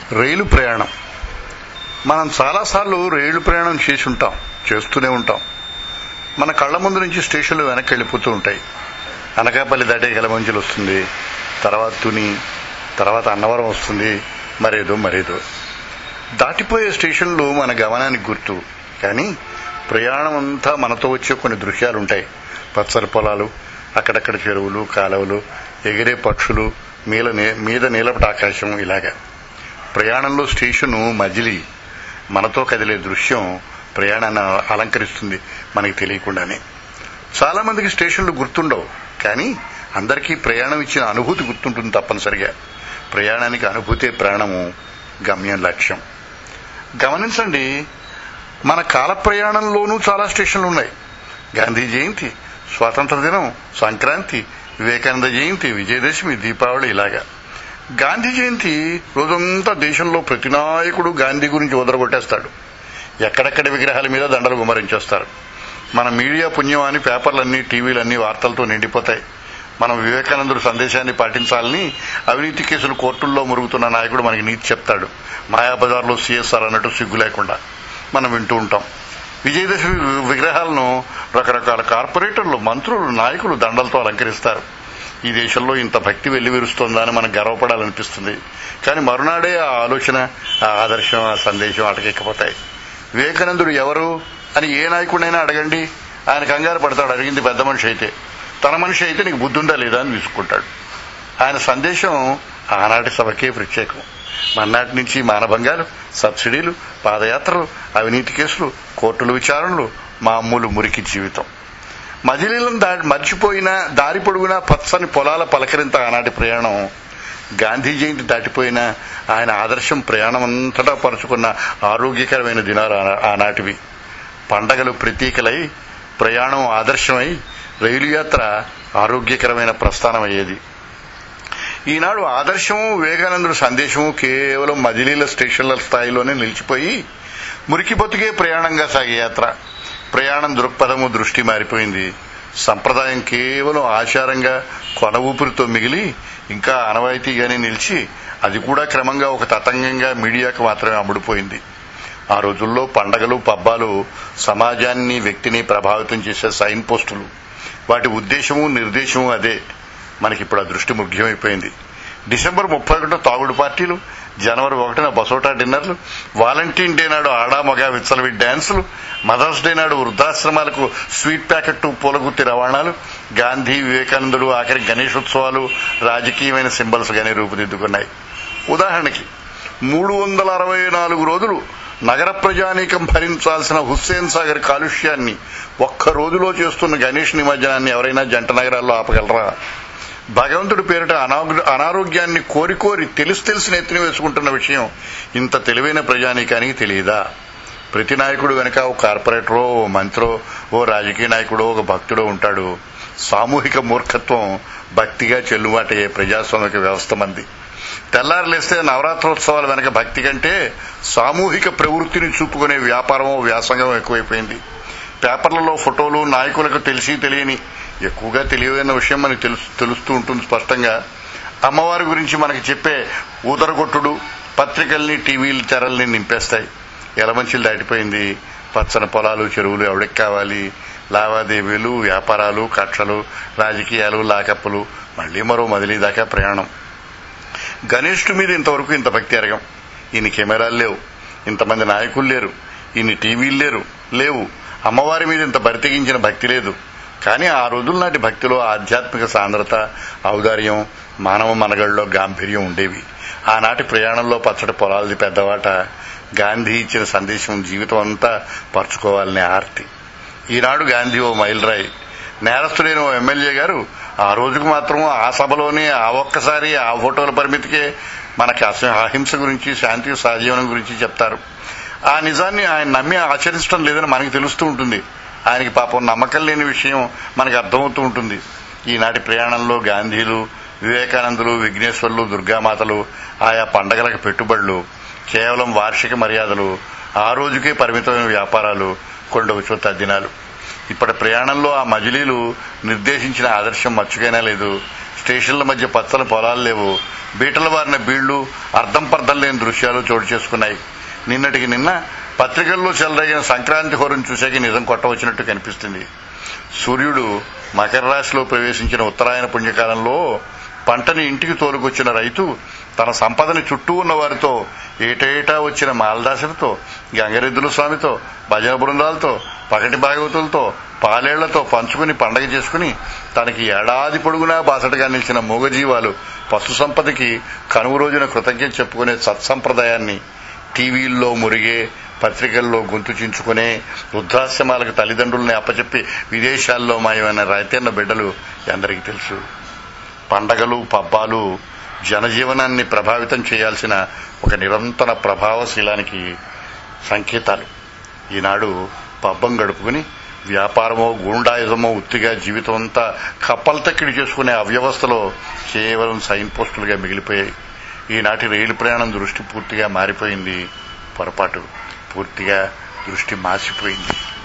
రైలు ప్రయాణం మనం చాలాసార్లు రైలు ప్రయాణం చేసి ఉంటాం చేస్తూనే ఉంటాం మన కళ్ళ ముందు నుంచి స్టేషన్లు వెనక్కి వెళ్ళిపోతూ ఉంటాయి అనకాపల్లి దాటే గలమంచులు వస్తుంది తర్వాత తుని తర్వాత అన్నవరం వస్తుంది మరేదో మరేదో దాటిపోయే స్టేషన్లు మన గమనానికి గుర్తు కానీ ప్రయాణం అంతా మనతో వచ్చే కొన్ని దృశ్యాలు ఉంటాయి పచ్చని పొలాలు అక్కడక్కడ చెరువులు కాలువలు ఎగిరే పక్షులు మీల మీద నీలపటి ఆకాశం ఇలాగా ప్రయాణంలో స్టేషను మజిలీ మనతో కదిలే దృశ్యం ప్రయాణాన్ని అలంకరిస్తుంది మనకి తెలియకుండానే చాలా మందికి స్టేషన్లు గుర్తుండవు కానీ అందరికీ ప్రయాణం ఇచ్చిన అనుభూతి గుర్తుంటుంది తప్పనిసరిగా ప్రయాణానికి అనుభూతే ప్రాణము గమ్యం లక్ష్యం గమనించండి మన కాల ప్రయాణంలోనూ చాలా స్టేషన్లు ఉన్నాయి గాంధీ జయంతి స్వాతంత్ర దినం సంక్రాంతి వివేకానంద జయంతి విజయదశమి దీపావళి ఇలాగా గాంధీ జయంతి రోజంతా దేశంలో ప్రతి నాయకుడు గాంధీ గురించి వదలగొట్టేస్తాడు ఎక్కడెక్కడ విగ్రహాల మీద దండలు గుమరించేస్తారు మన మీడియా పుణ్యం అని పేపర్లన్నీ టీవీలన్నీ వార్తలతో నిండిపోతాయి మనం వివేకానందుడు సందేశాన్ని పాటించాలని అవినీతి కేసులు కోర్టుల్లో మురుగుతున్న నాయకుడు మనకి నీతి చెప్తాడు మాయాబజార్లో సీఎస్ఆర్ అన్నట్టు సిగ్గు లేకుండా మనం వింటూ ఉంటాం విజయదశమి విగ్రహాలను రకరకాల కార్పొరేటర్లు మంత్రులు నాయకులు దండలతో అలంకరిస్తారు ఈ దేశంలో ఇంత భక్తి వెల్లివిరుస్తోందా అని మనకు గర్వపడాలనిపిస్తుంది కానీ మరునాడే ఆ ఆలోచన ఆ ఆదర్శం ఆ సందేశం అటకెక్కిపోతాయి వివేకానందుడు ఎవరు అని ఏ నాయకుడైనా అడగండి ఆయన కంగారు పడతాడు అడిగింది పెద్ద మనిషి అయితే తన మనిషి అయితే నీకు బుద్ధుందా లేదా అని తీసుకుంటాడు ఆయన సందేశం ఆనాటి సభకే ప్రత్యేకం మన్నాటి నుంచి మానభంగాలు సబ్సిడీలు పాదయాత్రలు అవినీతి కేసులు కోర్టుల విచారణలు మామూలు మురికి జీవితం మజిలీలను దాటి మర్చిపోయిన దారి పొడుగునా పచ్చని పొలాల పలకరింత ఆనాటి ప్రయాణం గాంధీ జయంతి దాటిపోయిన ఆయన ఆదర్శం ప్రయాణం అంతటా పరుచుకున్న ఆరోగ్యకరమైన దినాలు ఆనాటివి పండగలు ప్రతీకలై ప్రయాణం ఆదర్శమై రైలు యాత్ర ఆరోగ్యకరమైన ప్రస్థానం అయ్యేది ఈనాడు ఆదర్శము వివేకానందుడు సందేశము కేవలం మజిలీల స్టేషన్ల స్థాయిలోనే నిలిచిపోయి మురికి బతుకే ప్రయాణంగా సాగే యాత్ర ప్రయాణం దృక్పథము దృష్టి మారిపోయింది సంప్రదాయం కేవలం ఆచారంగా కొన ఊపిరితో మిగిలి ఇంకా ఆనవాయితీగానే నిలిచి అది కూడా క్రమంగా ఒక తతంగంగా మీడియాకు మాత్రమే అమ్ముడుపోయింది ఆ రోజుల్లో పండగలు పబ్బాలు సమాజాన్ని వ్యక్తిని ప్రభావితం చేసే సైన్ పోస్టులు వాటి ఉద్దేశము నిర్దేశము అదే మనకిప్పుడు ఆ దృష్టి ముఖ్యమైపోయింది డిసెంబర్ ముప్పై ఒకటో తాగుడు పార్టీలు జనవరి ఒకటిన బసోటా డిన్నర్లు వాలంటీన్ డే నాడు ఆడా మగ విచ్చలవి డ్యాన్సులు మదర్స్ డే నాడు వృద్ధాశ్రమాలకు స్వీట్ ప్యాకెట్ పూలగుత్తి రవాణాలు గాంధీ వివేకానందుడు ఆఖరి గణేశోత్సవాలు రాజకీయమైన సింబల్స్ గానే రూపుదిద్దుకున్నాయి ఉదాహరణకి మూడు వందల అరవై నాలుగు రోజులు నగర ప్రజానీకం భరించాల్సిన హుస్సేన్ సాగర్ కాలుష్యాన్ని ఒక్క రోజులో చేస్తున్న గణేష్ నిమజ్జనాన్ని ఎవరైనా జంట నగరాల్లో ఆపగలరా భగవంతుడి పేరిట అనారోగ్యాన్ని కోరి కోరి తెలిసి తెలిసి నెత్తిని వేసుకుంటున్న విషయం ఇంత తెలివైన ప్రజానీకానికి తెలియదా ప్రతి నాయకుడు వెనక ఓ కార్పొరేటరో ఓ మంత్రో ఓ రాజకీయ నాయకుడో ఒక భక్తుడో ఉంటాడు సామూహిక మూర్ఖత్వం భక్తిగా చెల్లుబాటయ్యే ప్రజాస్వామిక వ్యవస్థ మంది తెల్లారులేస్తే నవరాత్రోత్సవాల వెనక భక్తి కంటే సామూహిక ప్రవృత్తిని చూపుకునే వ్యాపారమో వ్యాసంగం ఎక్కువైపోయింది పేపర్లలో ఫోటోలు నాయకులకు తెలిసి తెలియని ఎక్కువగా తెలియని విషయం మనకు తెలుసు తెలుస్తూ ఉంటుంది స్పష్టంగా అమ్మవారి గురించి మనకి చెప్పే ఊదరగొట్టుడు పత్రికల్ని టీవీలు తెరల్ని నింపేస్తాయి ఎలమంచిలు దాటిపోయింది పచ్చని పొలాలు చెరువులు ఎవడికి కావాలి లావాదేవీలు వ్యాపారాలు కక్షలు రాజకీయాలు లాకప్పులు మళ్లీ మరో మదిలీ దాకా ప్రయాణం గణేష్టు మీద ఇంతవరకు ఇంత భక్తి ఎరగం ఇన్ని కెమెరాలు లేవు ఇంతమంది నాయకులు లేరు ఇన్ని టీవీలు లేరు లేవు అమ్మవారి మీద ఇంత బరితెగించిన భక్తి లేదు కానీ ఆ రోజుల నాటి భక్తిలో ఆధ్యాత్మిక సాంద్రత ఔదార్యం మానవ మనగళ్ళలో గాంభీర్యం ఉండేవి ఆనాటి ప్రయాణంలో పచ్చడి పొలాలది పెద్దవాట గాంధీ ఇచ్చిన సందేశం జీవితం అంతా పరుచుకోవాలనే ఆర్తి ఈనాడు గాంధీ ఓ మైలురాయి నేరస్తుడైన ఓ ఎమ్మెల్యే గారు ఆ రోజుకు మాత్రం ఆ సభలోనే ఆ ఒక్కసారి ఆ ఫోటోల పరిమితికే మనకి అహింస గురించి శాంతి సహజీవనం గురించి చెప్తారు ఆ నిజాన్ని ఆయన నమ్మి ఆచరించడం లేదని మనకి తెలుస్తూ ఉంటుంది ఆయనకి పాపం నమ్మకం లేని విషయం మనకు అర్థమవుతూ ఉంటుంది ఈనాటి ప్రయాణంలో గాంధీలు వివేకానందులు విఘ్నేశ్వర్లు దుర్గామాతలు ఆయా పండగలకు పెట్టుబడులు కేవలం వార్షిక మర్యాదలు ఆ రోజుకే పరిమితమైన వ్యాపారాలు కొండవచ్చు తద్దినాలు ఇప్పటి ప్రయాణంలో ఆ మజిలీలు నిర్దేశించిన ఆదర్శం మచ్చుకైనా లేదు స్టేషన్ల మధ్య పచ్చల పొలాలు లేవు బీటల వారిన బీళ్లు అర్థం పర్థం లేని దృశ్యాలు చోటు చేసుకున్నాయి నిన్నటికి నిన్న పత్రికల్లో చెలరేగిన సంక్రాంతి హోరం చూసాక నిజం కొట్టవచ్చినట్టు కనిపిస్తుంది సూర్యుడు మకర రాశిలో ప్రవేశించిన ఉత్తరాయణ పుణ్యకాలంలో పంటని ఇంటికి తోలుకొచ్చిన రైతు తన సంపదని చుట్టూ ఉన్న వారితో ఏటేటా వచ్చిన మాలదాసులతో గంగరెద్దుల స్వామితో భజన బృందాలతో పగటి భాగవతులతో పాలేళ్లతో పంచుకుని పండగ చేసుకుని తనకి ఏడాది పొడుగునా బాసటగా నిలిచిన మూగజీవాలు పశు సంపదకి కనువు రోజున కృతజ్ఞత చెప్పుకునే సత్సంప్రదాయాన్ని టీవీల్లో మురిగే పత్రికల్లో గొంతు చించుకునే వృద్ధాశ్రమాలకు తల్లిదండ్రుల్ని అప్పచెప్పి విదేశాల్లో మాయమైన రైతన్న బిడ్డలు ఎందరికీ తెలుసు పండగలు పబ్బాలు జనజీవనాన్ని ప్రభావితం చేయాల్సిన ఒక నిరంతర ప్రభావశీలానికి సంకేతాలు ఈనాడు పబ్బం గడుపుకుని వ్యాపారమో గూండాయుధమో ఉత్తిగా జీవితం అంతా కప్పలతక్కిడి చేసుకునే అవ్యవస్థలో కేవలం సైన్ పోస్టులుగా మిగిలిపోయాయి ఈనాటి రైలు ప్రయాణం దృష్టి పూర్తిగా మారిపోయింది పొరపాటు పూర్తిగా దృష్టి మాసిపోయింది